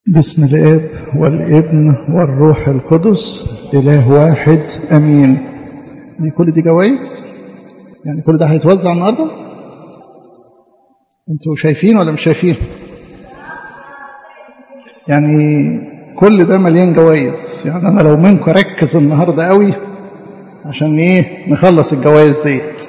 بسم الاب والابن والروح القدس اله واحد امين يعني كل دي جوائز يعني كل ده هيتوزع النهارده انتوا شايفين ولا مش شايفين يعني كل ده مليان جوائز يعني انا لو منكم ركز النهارده قوي عشان ايه نخلص الجوائز ديت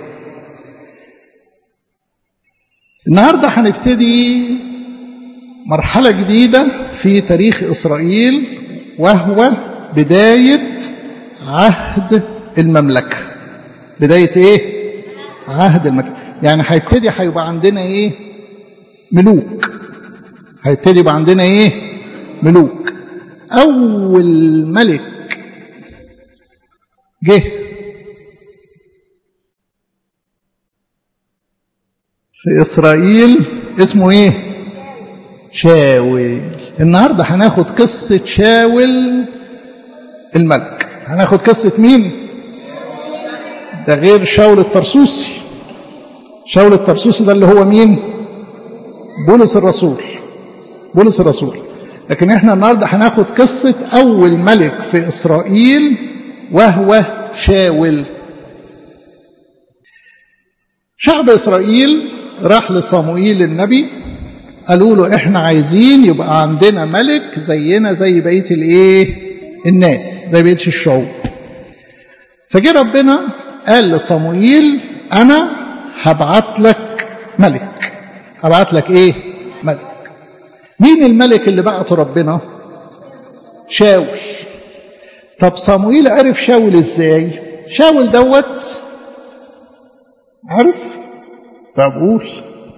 النهارده هنبتدي مرحلة جديدة في تاريخ إسرائيل وهو بداية عهد المملكة بداية إيه؟ عهد المملكة يعني هيبتدي هيبقى عندنا إيه؟ ملوك هيبتدي يبقى عندنا إيه؟ ملوك أول ملك جه في إسرائيل اسمه إيه؟ شاول النهارده هناخد قصة شاول الملك هناخد قصة مين؟ ده غير شاول الترسوسي شاول الترسوسي ده اللي هو مين؟ بولس الرسول بولس الرسول لكن احنا النهارده هناخد قصة أول ملك في إسرائيل وهو شاول شعب إسرائيل راح لصموئيل النبي قالوا له احنا عايزين يبقى عندنا ملك زينا زي بقيه الايه الناس زي بقيه الشعوب فجه ربنا قال لصموئيل انا هبعت لك ملك هبعت لك ايه ملك مين الملك اللي بعته ربنا شاول طب صموئيل عرف شاول ازاي شاول دوت عارف طب قول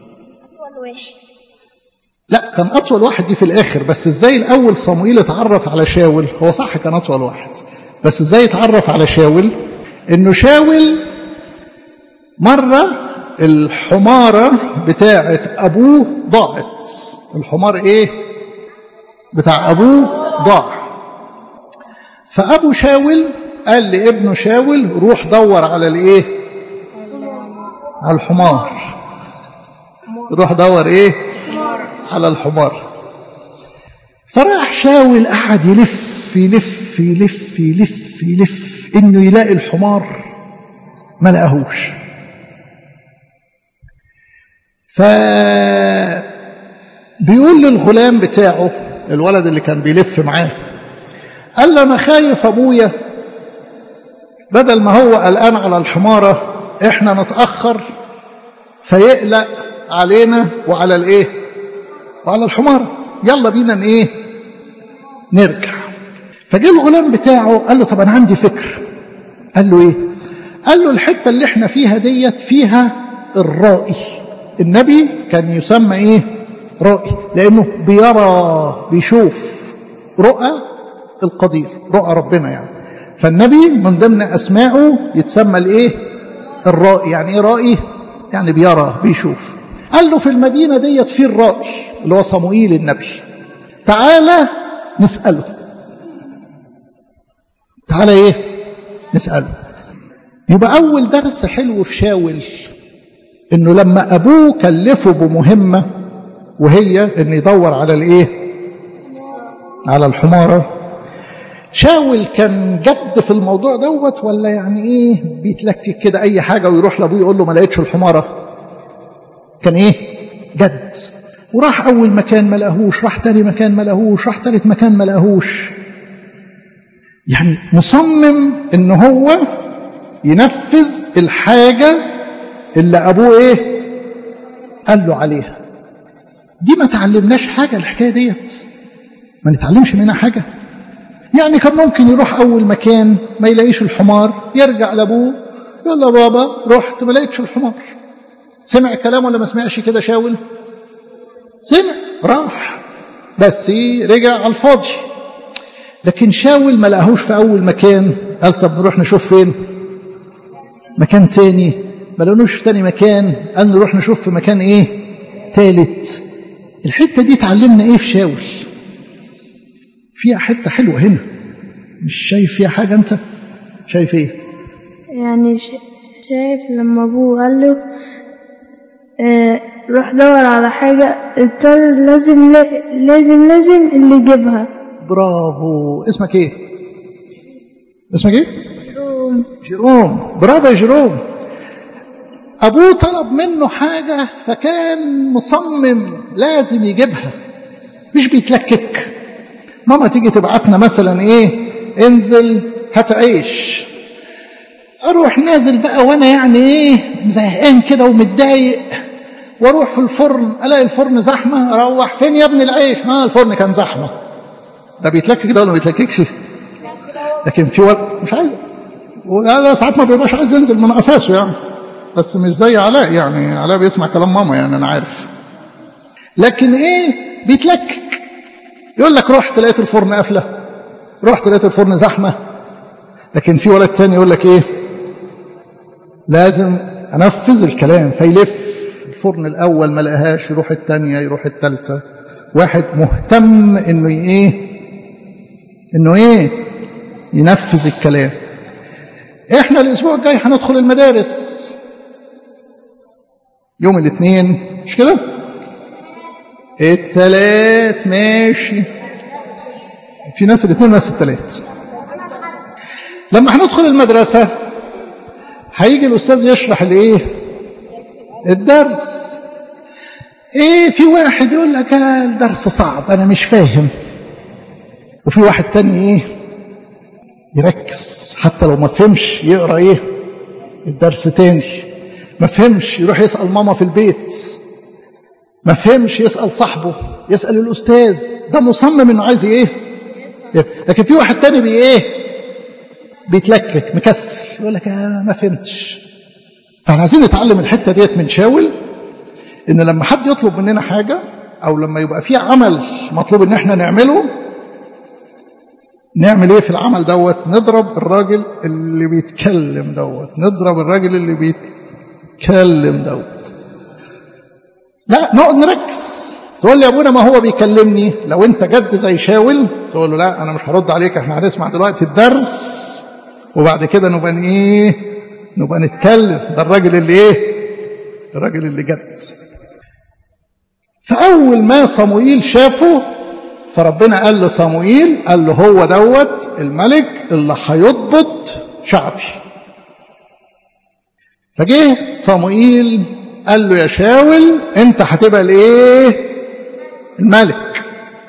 لا كان أطول واحد دي في الآخر بس إزاي الأول صموئيل اتعرف على شاول هو صح كان أطول واحد بس إزاي اتعرف على شاول إنه شاول مرة الحمارة بتاعة أبوه ضاعت الحمار إيه بتاع أبوه ضاع فأبو شاول قال لابنه شاول روح دور على الإيه على الحمار روح دور إيه على الحمار فراح شاول قعد يلف يلف يلف يلف يلف انه يلاقي الحمار ما لقاهوش ف بيقول للغلام بتاعه الولد اللي كان بيلف معاه قال له انا خايف ابويا بدل ما هو قلقان على الحماره احنا نتاخر فيقلق علينا وعلى الايه وعلى الحمارة يلا بينا ايه نرجع فجاء الغلام بتاعه قال له طب انا عندي فكر قال له ايه قال له الحتة اللي احنا فيها ديت فيها الرائي النبي كان يسمى ايه رائي لانه بيرى بيشوف رؤى القدير رؤى ربنا يعني فالنبي من ضمن اسمائه يتسمى الايه الرائي يعني ايه رائي يعني بيرى بيشوف قال له في المدينة ديت في الرائي اللي هو صموئيل النبي تعالى نسأله تعالى ايه نسأله يبقى أول درس حلو في شاول إنه لما أبوه كلفه بمهمة وهي إنه يدور على الإيه على الحمارة شاول كان جد في الموضوع دوت ولا يعني إيه بيتلكك كده أي حاجة ويروح لأبوه يقول له ما لقيتش الحمارة كان ايه جد وراح اول مكان ما لقاهوش راح تاني مكان ما لقاهوش راح تالت مكان ما لقاهوش يعني مصمم ان هو ينفذ الحاجة اللي ابوه ايه قال له عليها دي ما تعلمناش حاجة الحكاية ديت ما نتعلمش منها حاجة يعني كان ممكن يروح اول مكان ما يلاقيش الحمار يرجع لابوه يقول له بابا رحت ما لقيتش الحمار سمع الكلام ولا ما سمعش كده شاول سمع راح بس رجع على الفاضي لكن شاول ما لقاهوش في اول مكان قال طب نروح نشوف فين مكان تاني ما لقناش في تاني مكان قال نروح نشوف في مكان ايه تالت الحته دي اتعلمنا ايه في شاول فيها حته حلوه هنا مش شايف فيها حاجه انت شايف ايه يعني شايف لما ابوه قال له آه روح دور على حاجة اضطر لازم لازم لازم اللي يجيبها برافو اسمك ايه اسمك ايه جروم جيروم برافو يا جيروم ابوه طلب منه حاجه فكان مصمم لازم يجيبها مش بيتلكك ماما تيجي تبعتنا مثلا ايه انزل هات عيش اروح نازل بقى وانا يعني ايه زهقان كده ومتضايق واروح في الفرن الاقي الفرن زحمه اروح فين يا ابني العيش ما الفرن كان زحمه ده بيتلكك ده ولا ما بيتلككش لكن في ولد مش عايز وهذا ساعات ما بيبقاش عايز ينزل من اساسه يعني بس مش زي علاء يعني علاء بيسمع كلام ماما يعني انا عارف لكن ايه بيتلكك يقول لك رحت لقيت الفرن قافله رحت لقيت الفرن زحمه لكن في ولد تاني يقول لك ايه لازم انفذ الكلام فيلف الفرن الاول ما لقاهاش يروح الثانيه يروح الثالثه واحد مهتم انه ايه انه ايه ينفذ الكلام احنا الاسبوع الجاي هندخل المدارس يوم الاثنين مش كده التلات ماشي في ناس الاثنين وناس التلات لما هندخل المدرسة هيجي الأستاذ يشرح الإيه؟ الدرس إيه في واحد يقول لك آه الدرس صعب أنا مش فاهم وفي واحد تاني إيه؟ يركز حتى لو ما فهمش يقرأ إيه؟ الدرس تاني ما فهمش يروح يسأل ماما في البيت ما فهمش يسأل صاحبه يسأل الأستاذ ده مصمم إنه عايز إيه؟ لكن في واحد تاني بي إيه؟ بيتلكك مكسل يقول لك آه ما فهمتش فاحنا عايزين نتعلم الحته ديت من شاول ان لما حد يطلب مننا حاجه او لما يبقى في عمل مطلوب ان احنا نعمله نعمل ايه في العمل دوت نضرب الراجل اللي بيتكلم دوت نضرب الراجل اللي بيتكلم دوت لا نقعد نركز تقول لي يا ابونا ما هو بيكلمني لو انت جد زي شاول تقول له لا انا مش هرد عليك احنا هنسمع دلوقتي الدرس وبعد كده نبقى ايه نبقى نتكلم ده الراجل اللي ايه الراجل اللي جد فاول ما صموئيل شافه فربنا قال لصموئيل قال له هو دوت الملك اللي هيضبط شعبي فجه صموئيل قال له يا شاول انت هتبقى الايه الملك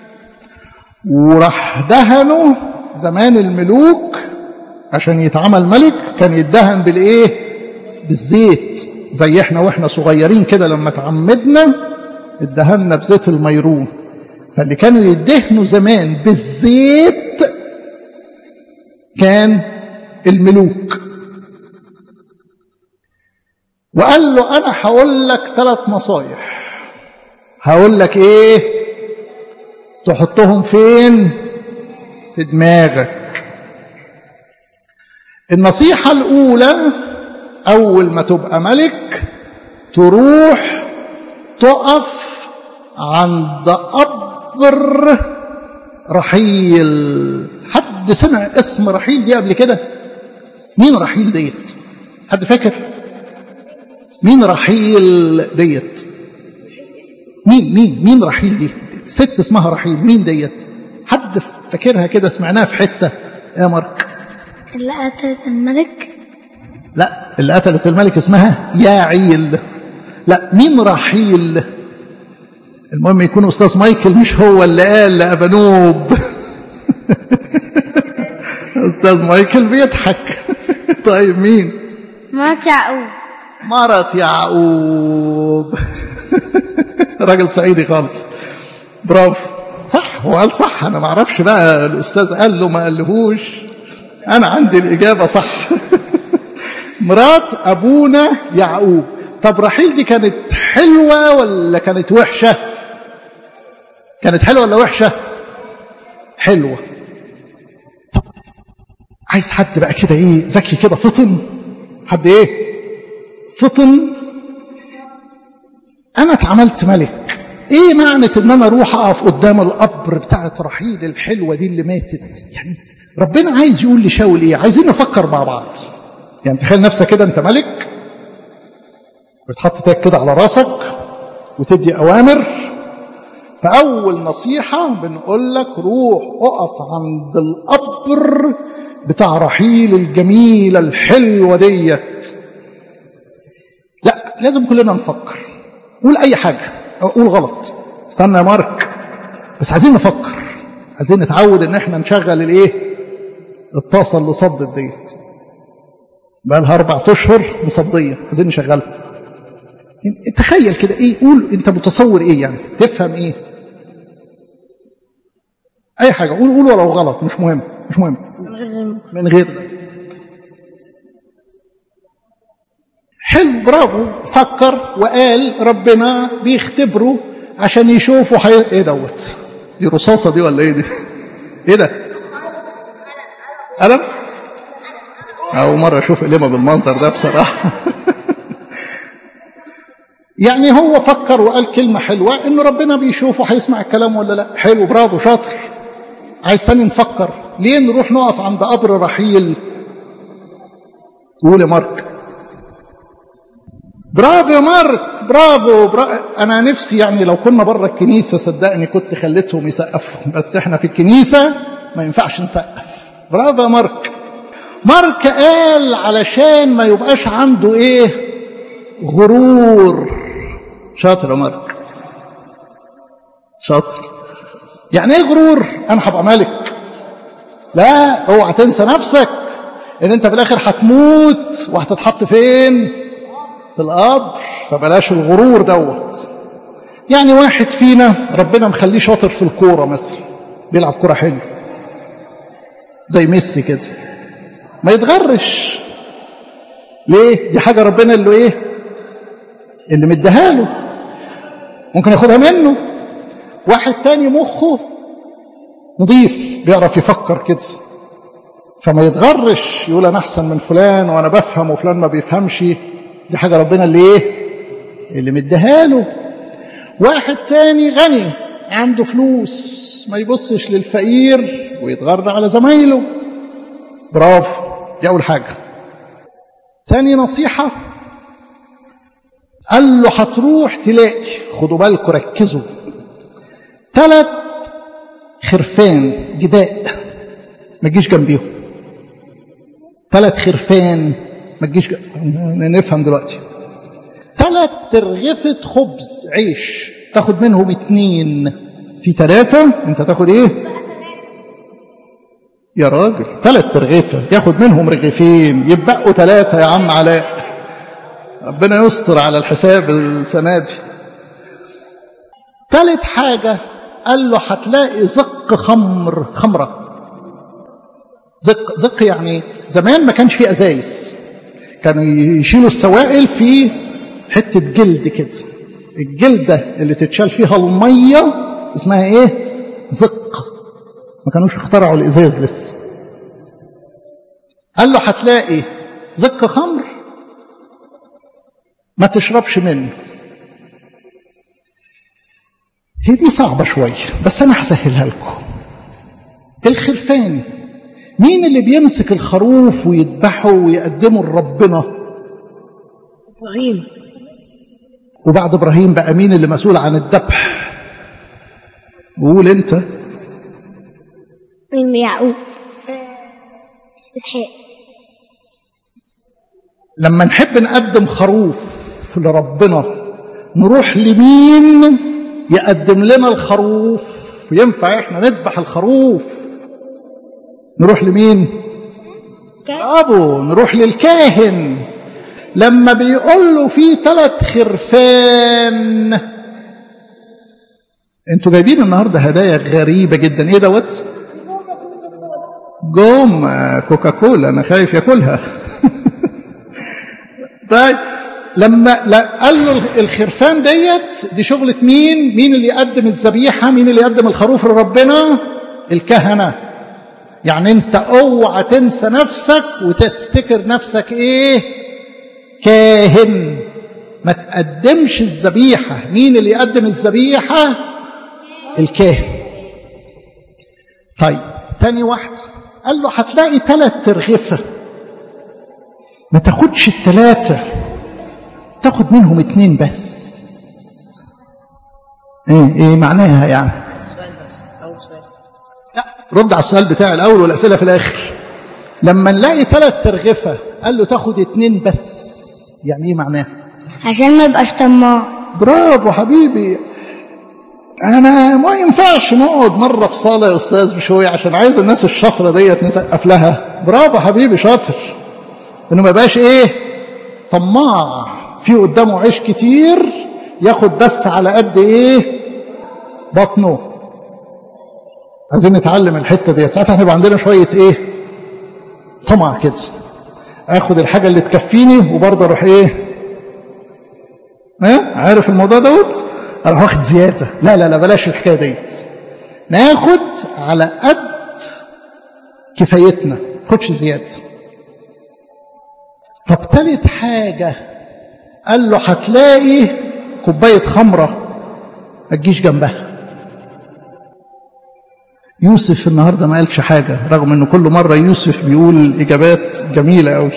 وراح دهنه زمان الملوك عشان يتعمل ملك كان يدهن بالايه بالزيت زي احنا واحنا صغيرين كده لما تعمدنا ادهنا بزيت الميرون فاللي كانوا يدهنوا زمان بالزيت كان الملوك وقال له انا هقول لك ثلاث نصايح هقول لك ايه تحطهم فين في دماغك النصيحة الأولى أول ما تبقى ملك تروح تقف عند قبر رحيل حد سمع اسم رحيل دي قبل كده مين رحيل ديت حد فاكر مين رحيل ديت مين مين مين رحيل دي ست اسمها رحيل مين ديت حد فاكرها كده سمعناها في حته يا مارك اللي قتلت الملك لا اللي قتلت الملك اسمها ياعيل لا مين رحيل المهم يكون استاذ مايكل مش هو اللي قال لابنوب استاذ مايكل بيضحك طيب مين مرات يعقوب مرت يعقوب راجل صعيدي خالص برافو صح هو قال صح انا ما اعرفش بقى الاستاذ قال له ما قالهوش انا عندي الاجابه صح مرات ابونا يعقوب طب رحيل دي كانت حلوه ولا كانت وحشه كانت حلوه ولا وحشه حلوه طب عايز حد بقى كده ايه ذكي كده فطن حد ايه فطن انا اتعملت ملك ايه معنى ان انا اروح اقف قدام القبر بتاعت رحيل الحلوه دي اللي ماتت يعني ربنا عايز يقول لشاول ايه عايزين نفكر مع بعض يعني تخيل نفسك كده انت ملك بتحط تاك كده على راسك وتدي أوامر فأول نصيحة بنقول لك روح اقف عند القبر بتاع رحيل الجميلة الحلوة ديت لا لازم كلنا نفكر قول أي حاجة أو قول غلط استنى يا مارك بس عايزين نفكر عايزين نتعود ان احنا نشغل الايه الطاسة اللي صدت ديت بقى لها اربع اشهر مصدية عايزين نشغلها تخيل كده ايه قول انت متصور ايه يعني تفهم ايه اي حاجة قول قول ولو غلط مش مهم مش مهم من غير حلو برافو فكر وقال ربنا بيختبره عشان يشوفوا حي... ايه دوت دي رصاصة دي ولا ايه دي ايه ده قلم أول مرة أشوف قلمة بالمنظر ده بصراحة يعني هو فكر وقال كلمة حلوة إنه ربنا بيشوفه هيسمع الكلام ولا لا حلو برافو شاطر عايز ثاني نفكر ليه نروح نقف عند قبر رحيل قول يا مارك برافو يا مارك برافو, برافو انا نفسي يعني لو كنا بره الكنيسه صدقني كنت خليتهم يسقفوا بس احنا في الكنيسه ما ينفعش نسقف برافو يا مارك مارك قال علشان ما يبقاش عنده ايه غرور شاطر يا مارك شاطر يعني ايه غرور انا هبقى ملك لا اوعى تنسى نفسك ان انت في الاخر هتموت وهتتحط فين في القبر فبلاش الغرور دوت يعني واحد فينا ربنا مخليه شاطر في الكوره مثلا بيلعب كوره حلو زي ميسي كده ما يتغرش ليه دي حاجه ربنا اللي ايه اللي مديها له ممكن ياخدها منه واحد تاني مخه نضيف بيعرف يفكر كده فما يتغرش يقول انا احسن من فلان وانا بفهم وفلان ما بيفهمش دي حاجه ربنا اللي ايه اللي مديها له واحد تاني غني عنده فلوس ما يبصش للفقير ويتغر على زمايله برافو دي اول حاجه تاني نصيحه قال له هتروح تلاقي خدوا بالكم ركزوا ثلاث خرفان جداء ما تجيش جنبيهم ثلاث خرفان ما تجيش جنب... نفهم دلوقتي ثلاث ترغفة خبز عيش تاخد منهم اتنين في ثلاثة انت تاخد ايه يا راجل ثلاث ترغيفة ياخد منهم رغيفين يبقوا ثلاثة يا عم علاء ربنا يستر على الحساب السنة دي ثالث حاجة قال له هتلاقي زق خمر خمرة زق زق يعني زمان ما كانش فيه أزايز كانوا يشيلوا السوائل في حتة جلد كده الجلدة اللي تتشال فيها المية اسمها ايه زق ما كانوش اخترعوا الإزاز لسه قال له هتلاقي زق خمر ما تشربش منه هي دي صعبة شوية بس أنا هسهلها لكم الخرفان مين اللي بيمسك الخروف ويذبحه ويقدمه لربنا إبراهيم وبعد إبراهيم بقى مين اللي مسؤول عن الذبح قول أنت من يعقوب إسحاق لما نحب نقدم خروف لربنا نروح لمين يقدم لنا الخروف ينفع احنا نذبح الخروف نروح لمين ابو نروح للكاهن لما بيقول له في ثلاث خرفان انتوا جايبين النهارده هدايا غريبه جدا ايه دوت جوم كوكاكولا انا خايف ياكلها طيب لما لا قال له الخرفان ديت دي شغلة مين مين اللي يقدم الذبيحة مين اللي يقدم الخروف لربنا الكهنة يعني انت اوعى تنسى نفسك وتفتكر نفسك ايه كاهن ما تقدمش الذبيحة مين اللي يقدم الذبيحة الكاهن طيب تاني واحد قال له هتلاقي ثلاث ترغفة ما تاخدش الثلاثة تاخد منهم اتنين بس ايه ايه معناها يعني السؤال بس أول سؤال لا رد على السؤال بتاعي الاول والاسئله في الاخر لما نلاقي ثلاث ترغفه قال له تاخد اتنين بس يعني ايه معناها عشان ما يبقاش طماع برافو حبيبي انا ما ينفعش نقعد مره في صاله يا استاذ بشويه عشان عايز الناس الشاطره ديت نسقف لها برافو حبيبي شاطر انه ما يبقاش ايه طماع في قدامه عيش كتير ياخد بس على قد ايه بطنه عايزين نتعلم الحته دي ساعتها هنبقى عندنا شويه ايه طمع كده اخد الحاجه اللي تكفيني وبرضه اروح ايه ها عارف الموضوع دوت اروح واخد زياده لا لا لا بلاش الحكايه ديت ناخد على قد كفايتنا خدش زياده طب تالت حاجه قال له هتلاقي كوبايه خمره ما تجيش جنبها يوسف النهارده ما قالش حاجه رغم انه كل مره يوسف بيقول اجابات جميله قوي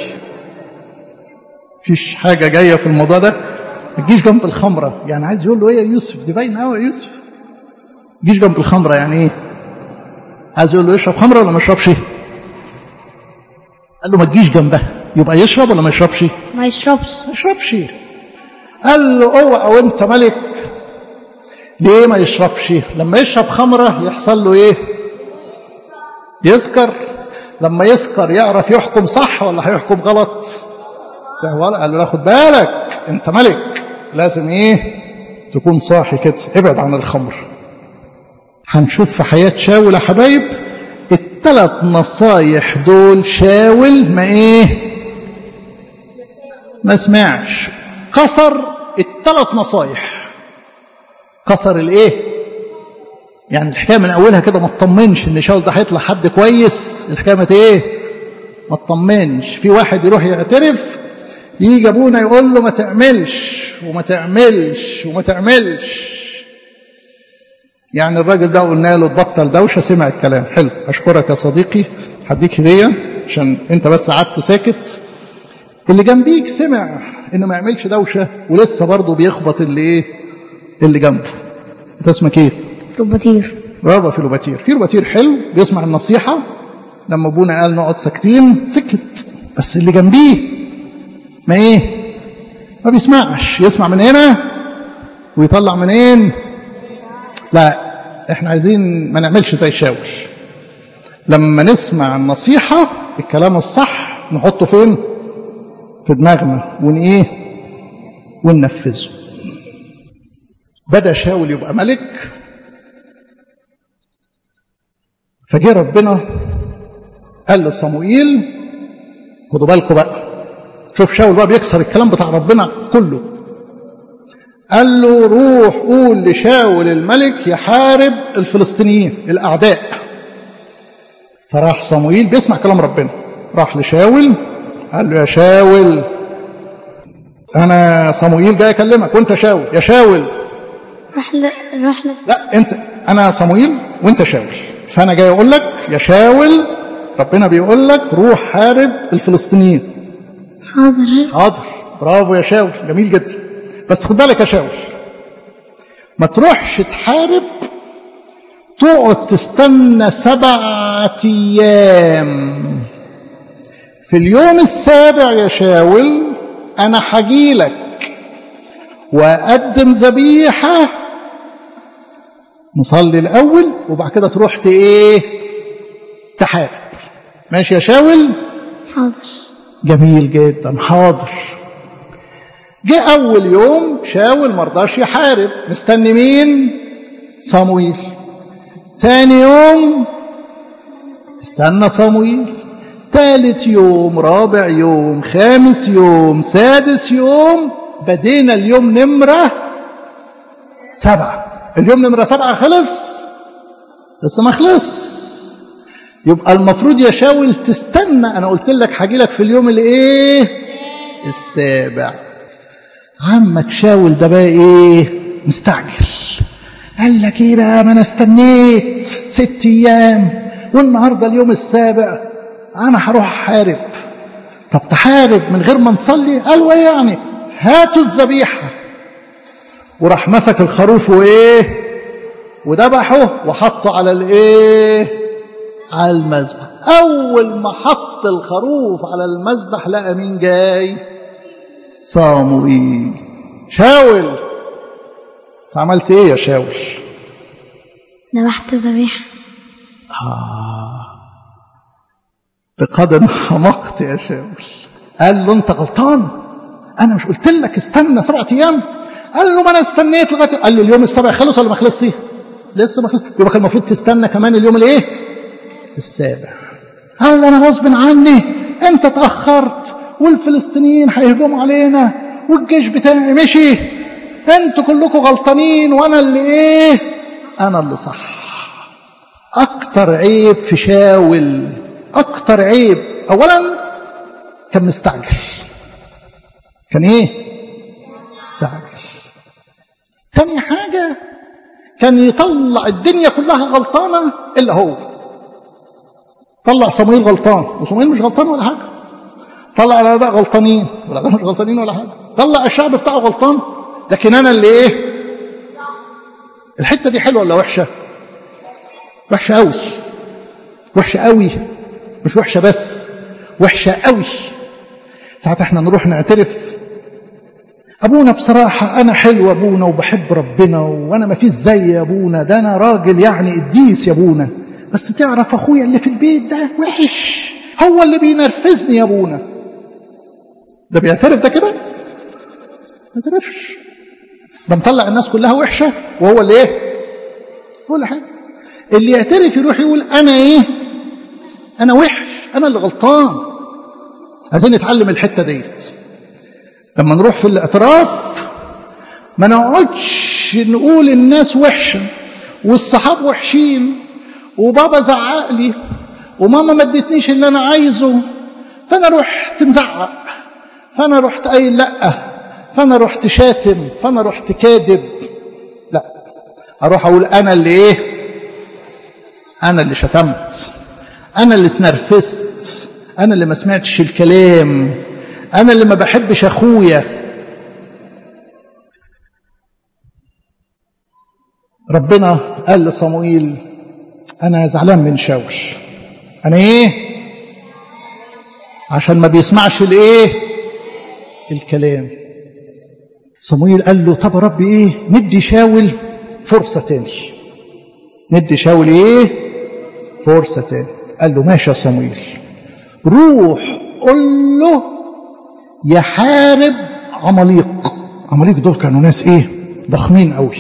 مفيش حاجه جايه في الموضوع ده ما تجيش جنب الخمره يعني عايز يقول له ايه يا يوسف دي باينه قوي يا يوسف ما تجيش جنب الخمره يعني ايه عايز يقول له يشرب خمره ولا ما يشربش قال له ما تجيش جنبها يبقى يشرب ولا ما يشربش ما يشربش ما يشربش قال له اوعى وانت ملك ليه ما يشربش لما يشرب خمره يحصل له ايه يسكر لما يسكر يعرف يحكم صح ولا هيحكم غلط ده ولا قال له لا خد بالك انت ملك لازم ايه تكون صاحي كده ابعد عن الخمر هنشوف في حياة شاول يا حبايب الثلاث نصايح دول شاول ما ايه ما سمعش كسر الثلاث نصايح كسر الايه يعني الحكايه من اولها كده ما تطمنش ان شاول ده هيطلع حد كويس الحكايه ما ايه ما تطمنش في واحد يروح يعترف يجي ابونا يقول له ما تعملش وما تعملش وما تعملش يعني الراجل ده قلنا له تبطل دوشه سمع الكلام حلو اشكرك يا صديقي هديك هديه عشان انت بس قعدت ساكت اللي جنبيك سمع انه ما يعملش دوشه ولسه برضه بيخبط اللي ايه اللي جنبه انت اسمك ايه روباتير برافو في لوباتير في لوباتير حلو بيسمع النصيحه لما ابونا قال نقعد ساكتين سكت بس اللي جنبيه ما ايه ما بيسمعش يسمع من هنا ويطلع منين لا احنا عايزين ما نعملش زي شاول لما نسمع النصيحة الكلام الصح نحطه فين في دماغنا ون ايه وننفذه بدا شاول يبقى ملك فجه ربنا قال لصموئيل خدوا بالكم بقى شوف شاول بقى بيكسر الكلام بتاع ربنا كله قال له روح قول لشاول الملك يحارب الفلسطينيين الأعداء فراح صموئيل بيسمع كلام ربنا راح لشاول قال له يا شاول أنا صموئيل جاي أكلمك وأنت شاول يا شاول راح ل... راح ل... لا أنت أنا صموئيل وأنت شاول فأنا جاي أقول لك يا شاول ربنا بيقول لك روح حارب الفلسطينيين حاضر حاضر برافو يا شاول جميل جدا بس خد بالك يا شاول ما تروحش تحارب تقعد تستنى سبعة أيام في اليوم السابع يا شاول أنا هجيلك وأقدم ذبيحة نصلي الأول وبعد كده تروح ت- إيه تحارب ماشي يا شاول حاضر جميل جدا حاضر جه أول يوم شاول مرضاش يحارب مستني مين صمويل تاني يوم استنى صمويل تالت يوم رابع يوم خامس يوم سادس يوم بدينا اليوم نمرة سبعة اليوم نمرة سبعة خلص لسه ما خلص يبقى المفروض يا شاول تستنى انا قلت لك هاجي لك في اليوم الايه السابع عمك شاول ده بقى ايه مستعجل قال لك ايه بقى ما انا استنيت ست ايام والنهارده اليوم السابع انا هروح احارب طب تحارب من غير ما نصلي قالوا ايه يعني هاتوا الذبيحه وراح مسك الخروف وايه وذبحه وحطه على الايه على المذبح اول ما حط الخروف على المذبح لقى مين جاي صاموئيل شاول عملت ايه يا شاول ذبحت ذبيحة بقدر حمقت يا شاول قال له انت غلطان انا مش قلت لك استنى سبعة ايام قال له ما انا استنيت لغايه قال له اليوم السابع خلص ولا ما خلصش لسه ما خلص يبقى كان المفروض تستنى كمان اليوم الايه السابع قال له انا غصب عني انت اتاخرت والفلسطينيين هيهجموا علينا والجيش بتاعي مشي انتوا كلكم غلطانين وانا اللي ايه انا اللي صح اكتر عيب في شاول اكتر عيب اولا كان مستعجل كان ايه مستعجل تاني حاجة كان يطلع الدنيا كلها غلطانة إلا هو طلع صمويل غلطان وصمويل مش غلطان ولا حاجة طلع الأعداء غلطانين والأعداء مش غلطانين ولا حاجة طلع الشعب بتاعه غلطان لكن أنا اللي إيه الحتة دي حلوة ولا وحشة وحشة قوي وحشة قوي مش وحشة بس وحشة قوي ساعات احنا نروح نعترف ابونا بصراحة انا حلو ابونا وبحب ربنا وانا ما فيش زي ابونا ده انا راجل يعني قديس يا ابونا بس تعرف اخويا اللي في البيت ده وحش هو اللي بينرفزني يا ابونا ده بيعترف ده كده ما يعترفش ده مطلع الناس كلها وحشة وهو اللي ايه هو اللي حلو اللي يعترف يروح يقول انا ايه انا وحش انا اللي غلطان عايزين نتعلم الحتة ديت لما نروح في الاعتراف ما نقعدش نقول الناس وحشة والصحاب وحشين وبابا زعق لي وماما ما ادتنيش اللي انا عايزه فانا رحت مزعق فانا رحت قايل لا فانا رحت شاتم فانا رحت كاذب لا اروح اقول انا اللي ايه انا اللي شتمت انا اللي اتنرفزت انا اللي ما سمعتش الكلام انا اللي ما بحبش اخويا ربنا قال لصموئيل انا زعلان من شاول انا ايه عشان ما بيسمعش الايه الكلام صموئيل قال له طب يا رب ايه ندي شاول فرصه تاني ندي شاول ايه فرصه تاني قال له ماشي يا صموئيل روح قل له يحارب عماليق عماليق دول كانوا ناس ايه ضخمين قوي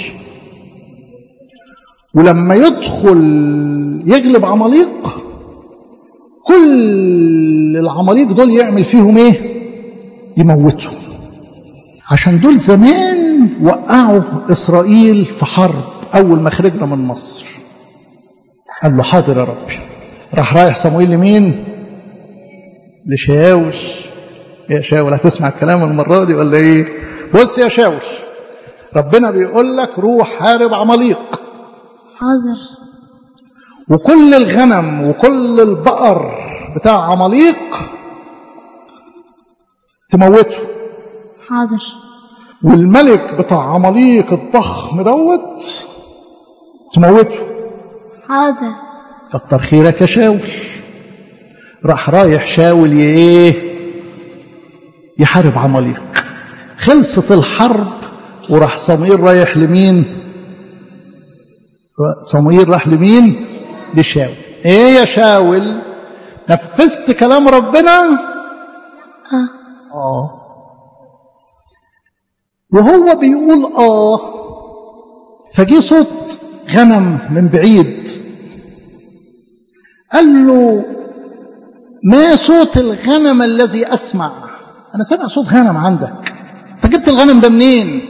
ولما يدخل يغلب عماليق كل العماليق دول يعمل فيهم ايه يموتهم عشان دول زمان وقعوا اسرائيل في حرب اول ما خرجنا من مصر قال له حاضر يا ربي راح رايح صموئيل لمين لشاول يا شاول هتسمع الكلام المرة دي ولا ايه بص يا شاول ربنا بيقول لك روح حارب عماليق حاضر وكل الغنم وكل البقر بتاع عماليق تموته حاضر والملك بتاع عماليق الضخم دوت تموته حاضر كتر خيرك يا شاول راح رايح شاول ايه يحارب عماليق خلصت الحرب وراح صموئيل رايح لمين صموئيل راح لمين لشاول ايه يا شاول نفذت كلام ربنا اه اه وهو بيقول اه فجي صوت غنم من بعيد قال له ما صوت الغنم الذي اسمع انا سامع صوت غنم عندك انت جبت الغنم ده منين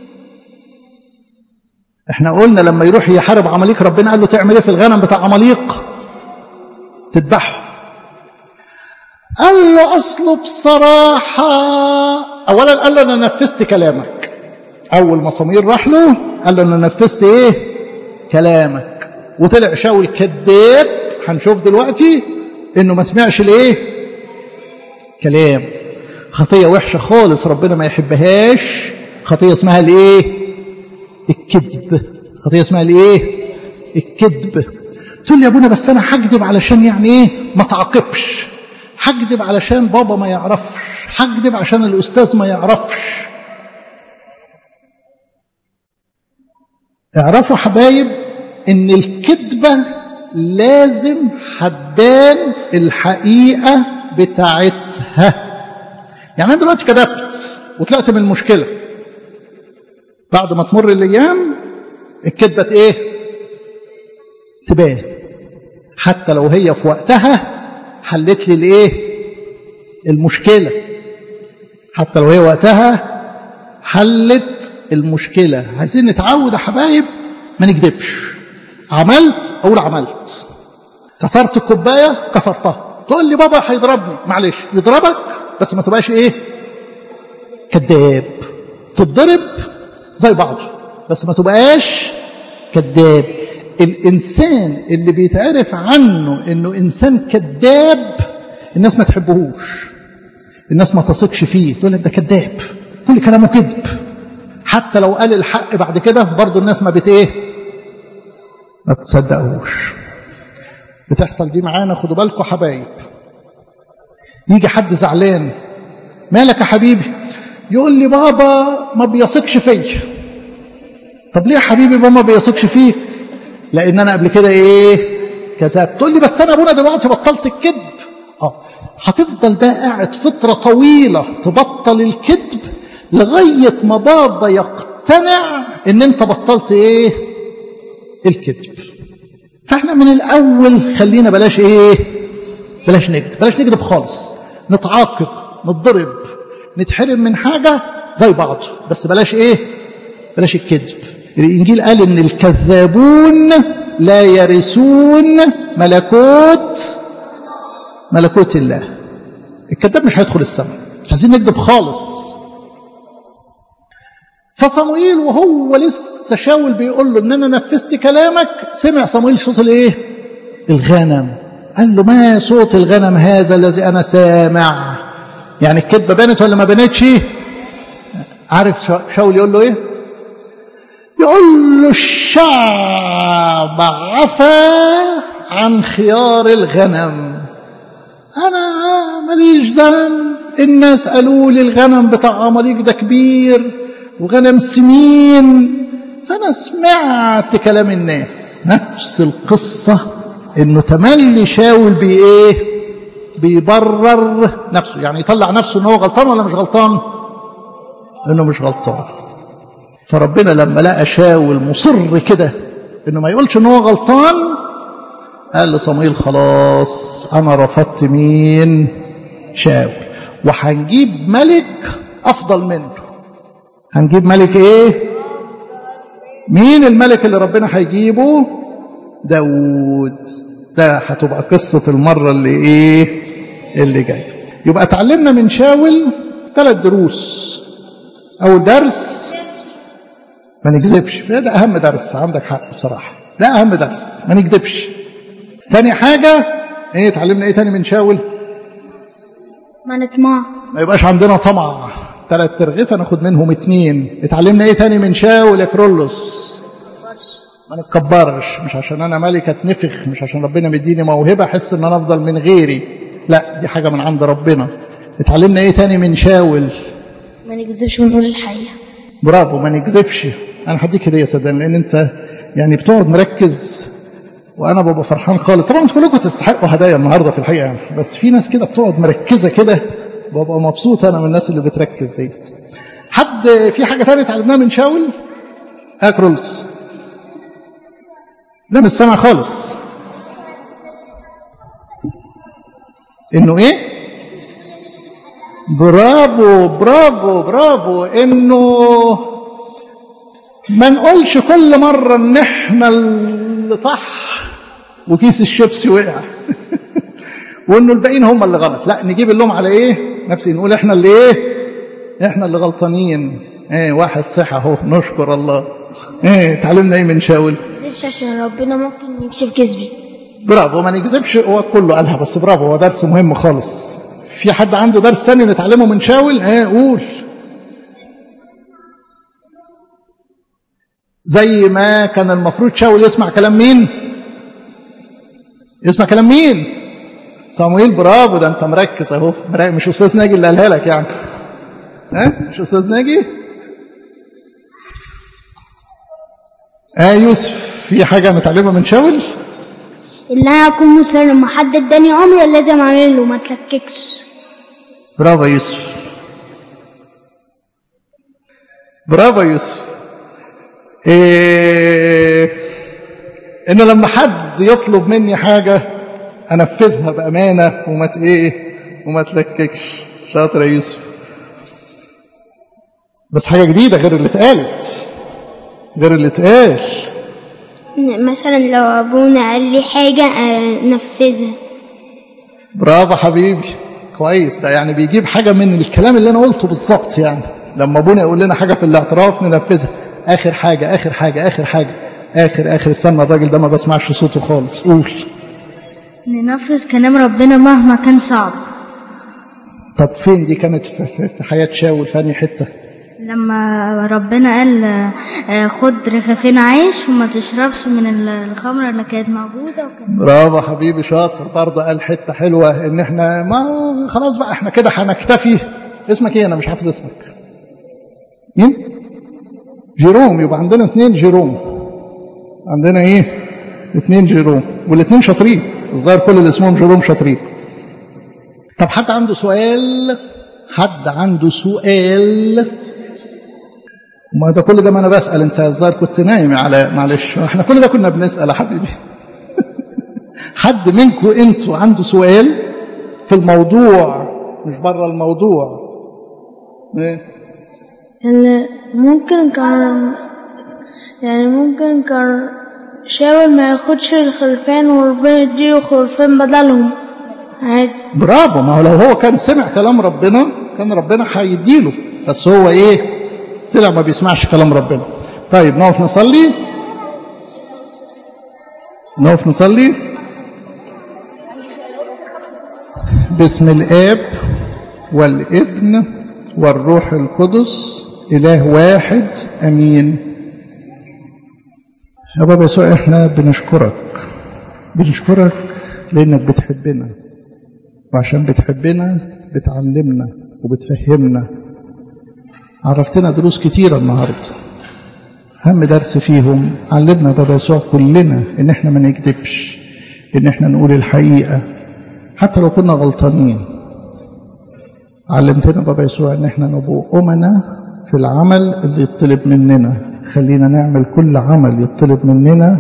احنا قلنا لما يروح يحارب عماليق ربنا قال له تعمل ايه في الغنم بتاع عماليق تذبحه قال له اصله بصراحه اولا قال له انا نفذت كلامك اول ما صموئيل راح له قال له انا نفذت ايه كلامك وطلع شاول كذاب هنشوف دلوقتي انه ما سمعش الايه كلام خطيه وحشه خالص ربنا ما يحبهاش خطيه اسمها الايه الكذب خطيه اسمها الايه الكذب تقول لي يا ابونا بس انا هكذب علشان يعني ايه ما تعاقبش هكذب علشان بابا ما يعرفش هكذب عشان الاستاذ ما يعرفش اعرفوا حبايب ان الكذبه لازم هتبان الحقيقه بتاعتها يعني انا دلوقتي كذبت وطلعت من المشكله بعد ما تمر الايام الكذبه ايه تبان حتى لو هي في وقتها حلت لي الايه المشكله حتى لو هي وقتها حلت المشكله عايزين نتعود يا حبايب ما نكذبش عملت اقول عملت كسرت الكوبايه كسرتها تقول لي بابا هيضربني معلش يضربك بس ما تبقاش ايه كذاب تتضرب زي بعضه بس ما تبقاش كذاب الانسان اللي بيتعرف عنه انه انسان كذاب الناس ما تحبهوش الناس ما تثقش فيه تقول لك ده كذاب كل كلامه كذب حتى لو قال الحق بعد كده برضه الناس ما بت ايه ما بتصدقوش بتحصل دي معانا خدوا بالكم حبايب يجي حد زعلان مالك يا حبيبي يقول لي بابا ما بيثقش فيا طب ليه يا حبيبي بابا ما بيثقش فيك لان انا قبل كده ايه كذبت تقول لي بس انا ابونا دلوقتي بطلت الكذب اه هتفضل بقى قاعد فتره طويله تبطل الكذب لغايه ما بابا يقتنع ان انت بطلت ايه الكذب فاحنا من الاول خلينا بلاش ايه بلاش نكذب بلاش نكذب خالص نتعاقب نتضرب نتحرم من حاجه زي بعض بس بلاش ايه بلاش الكذب الانجيل قال ان الكذابون لا يرثون ملكوت ملكوت الله الكذاب مش هيدخل السماء مش عايزين نكذب خالص فصموئيل وهو لسه شاول بيقول له ان انا نفذت كلامك سمع صموئيل صوت الايه الغنم قال له ما صوت الغنم هذا الذي انا سامع يعني الكذبه بانت ولا ما بانتش عارف شاول يقول له ايه يقول له الشعب عفى عن خيار الغنم انا ماليش ذنب الناس قالوا لي الغنم بتاع عماليق ده كبير وغنم سمين فانا سمعت كلام الناس نفس القصه انه تملي شاول بايه بيبرر نفسه يعني يطلع نفسه ان هو غلطان ولا مش غلطان انه مش غلطان فربنا لما لقى شاول مصر كده انه ما يقولش ان هو غلطان قال لصمويل خلاص انا رفضت مين شاول وهنجيب ملك افضل منه هنجيب ملك ايه مين الملك اللي ربنا هيجيبه داود ده هتبقى قصة المرة اللي ايه اللي جاية يبقى اتعلمنا من شاول ثلاث دروس اول درس ما نكذبش ده اهم درس عندك حق بصراحة ده اهم درس ما نكذبش تاني حاجة ايه اتعلمنا ايه تاني من شاول ما نطمع ما يبقاش عندنا طمع ثلاث ترغيفة ناخد منهم اتنين اتعلمنا ايه تاني من شاول يا كرولوس ما نتكبرش مش عشان انا ملك اتنفخ مش عشان ربنا مديني موهبة احس ان انا افضل من غيري لا دي حاجة من عند ربنا اتعلمنا ايه تاني من شاول ما نكذبش ونقول الحقيقة برافو ما نكذبش انا هديك هديه صدقني لان انت يعني بتقعد مركز وانا ببقى فرحان خالص طبعا انتوا كلكم تستحقوا هدايا النهارده في الحقيقه يعني بس في ناس كده بتقعد مركزه كده ببقى مبسوط انا من الناس اللي بتركز ديت حد في حاجه ثانيه اتعلمناها من شاول اكرولز لا مش سامع خالص انه ايه برافو برافو برافو انه ما نقولش كل مرة ان احنا اللي صح وكيس الشيبسي وقع وانه الباقيين هم اللي غلط لا نجيب اللوم على ايه نفسي نقول احنا اللي ايه احنا اللي غلطانين ايه واحد صح اهو نشكر الله ايه اتعلمنا ايه من شاول نكذبش عشان ربنا ممكن يكشف كذبي برافو ما نكذبش هو كله قالها بس برافو هو درس مهم خالص في حد عنده درس ثاني نتعلمه من شاول ايه قول زي ما كان المفروض شاول يسمع كلام مين يسمع كلام مين صمويل برافو ده انت مركز اهو مركز. مش استاذ ناجي اللي قالها لك يعني ها مش استاذ ناجي اه يوسف في حاجه متعلمه من شاول ان انا اكون مصر لما حد اداني امر لازم اعمله ما تلككش برافو يا يوسف برافو يا يوسف إيه ان لما حد يطلب مني حاجه انفذها بامانه وما ت- ايه وما تلككش شاطر يا يوسف بس حاجه جديده غير اللي اتقالت غير اللي اتقال مثلا لو ابونا قال لي حاجه انفذها برافو حبيبي كويس ده يعني بيجيب حاجة من الكلام اللي أنا قلته بالظبط يعني لما أبونا يقول لنا حاجة في الاعتراف ننفذها آخر حاجة آخر حاجة آخر حاجة آخر آخر استنى الراجل ده ما بسمعش صوته خالص قول ننفذ كلام ربنا مهما كان صعب طب فين دي كانت في, في, في حياة شاول في أنهي حتة لما ربنا قال آه، خد رغيفين عيش وما تشربش من ال- الخمرة اللي كانت موجودة وكان برافو حبيبي شاطر برضه قال حتة حلوة إن إحنا ما خلاص بقى إحنا كده هنكتفي اسمك إيه أنا مش حافظ اسمك مين؟ جيروم يبقى عندنا اثنين جيروم عندنا إيه؟ اثنين جيروم والاثنين شاطرين الظاهر كل اللي اسمهم جيروم شاطرين طب حد عنده سؤال؟ حد عنده سؤال؟ ما ده كل ده ما انا بسال انت الظاهر كنت نايم على معلش احنا كل ده كنا بنسال يا حبيبي حد منكم انتوا عنده سؤال في الموضوع مش بره الموضوع ايه يعني ممكن كان يعني ممكن كان شاول ما ياخدش الخرفان وربنا يديله خرفان بدلهم عادي برافو ما هو لو هو كان سمع كلام ربنا كان ربنا هيديله بس هو ايه طلع ما بيسمعش كلام ربنا طيب نقف نصلي نقف نصلي باسم الاب والابن والروح القدس اله واحد امين يا بابا يسوع احنا بنشكرك بنشكرك لانك بتحبنا وعشان بتحبنا بتعلمنا وبتفهمنا عرفتنا دروس كتيرة النهاردة أهم درس فيهم علمنا بابا يسوع كلنا إن إحنا ما نكذبش إن إحنا نقول الحقيقة حتى لو كنا غلطانين علمتنا بابا يسوع إن إحنا نبقى أمنا في العمل اللي يطلب مننا خلينا نعمل كل عمل يطلب مننا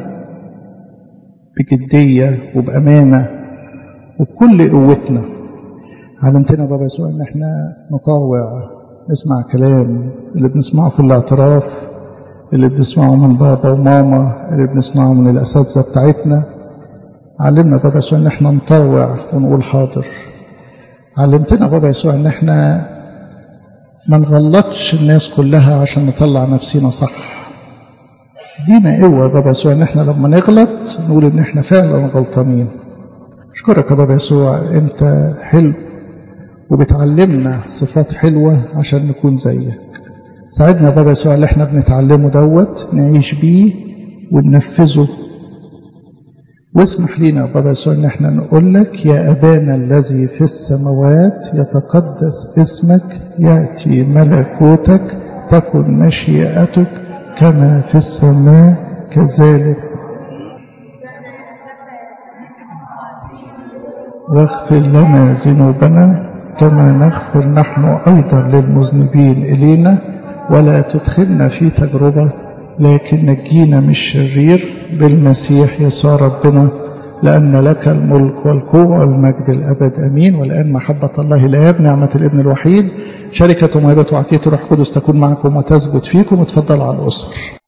بجدية وبأمانة وبكل قوتنا علمتنا بابا يسوع ان احنا نطاوع نسمع كلام اللي بنسمعه في الاعتراف اللي بنسمعه من بابا وماما اللي بنسمعه من الاساتذه بتاعتنا علمنا بابا يسوع ان احنا نطاوع ونقول حاضر علمتنا بابا يسوع ان احنا ما نغلطش الناس كلها عشان نطلع نفسينا صح دينا قوة بابا يسوع ان احنا لما نغلط نقول ان احنا فعلا غلطانين اشكرك يا بابا يسوع انت حلو وبتعلمنا صفات حلوة عشان نكون زيك ساعدنا يا بابا يسوع اللي احنا بنتعلمه دوت نعيش بيه وننفذه واسمح لينا يا بابا يسوع ان احنا نقول لك يا ابانا الذي في السماوات يتقدس اسمك ياتي ملكوتك تكن مشيئتك كما في السماء كذلك واغفر لنا ذنوبنا كما نغفر نحن أيضا للمذنبين إلينا ولا تدخلنا في تجربة لكن نجينا من الشرير بالمسيح يسوع ربنا لأن لك الملك والقوة والمجد الأبد أمين والآن محبة الله الآب نعمة الابن الوحيد شركة ومهبة وعطية روح قدس تكون معكم وتثبت فيكم وتفضل على الأسر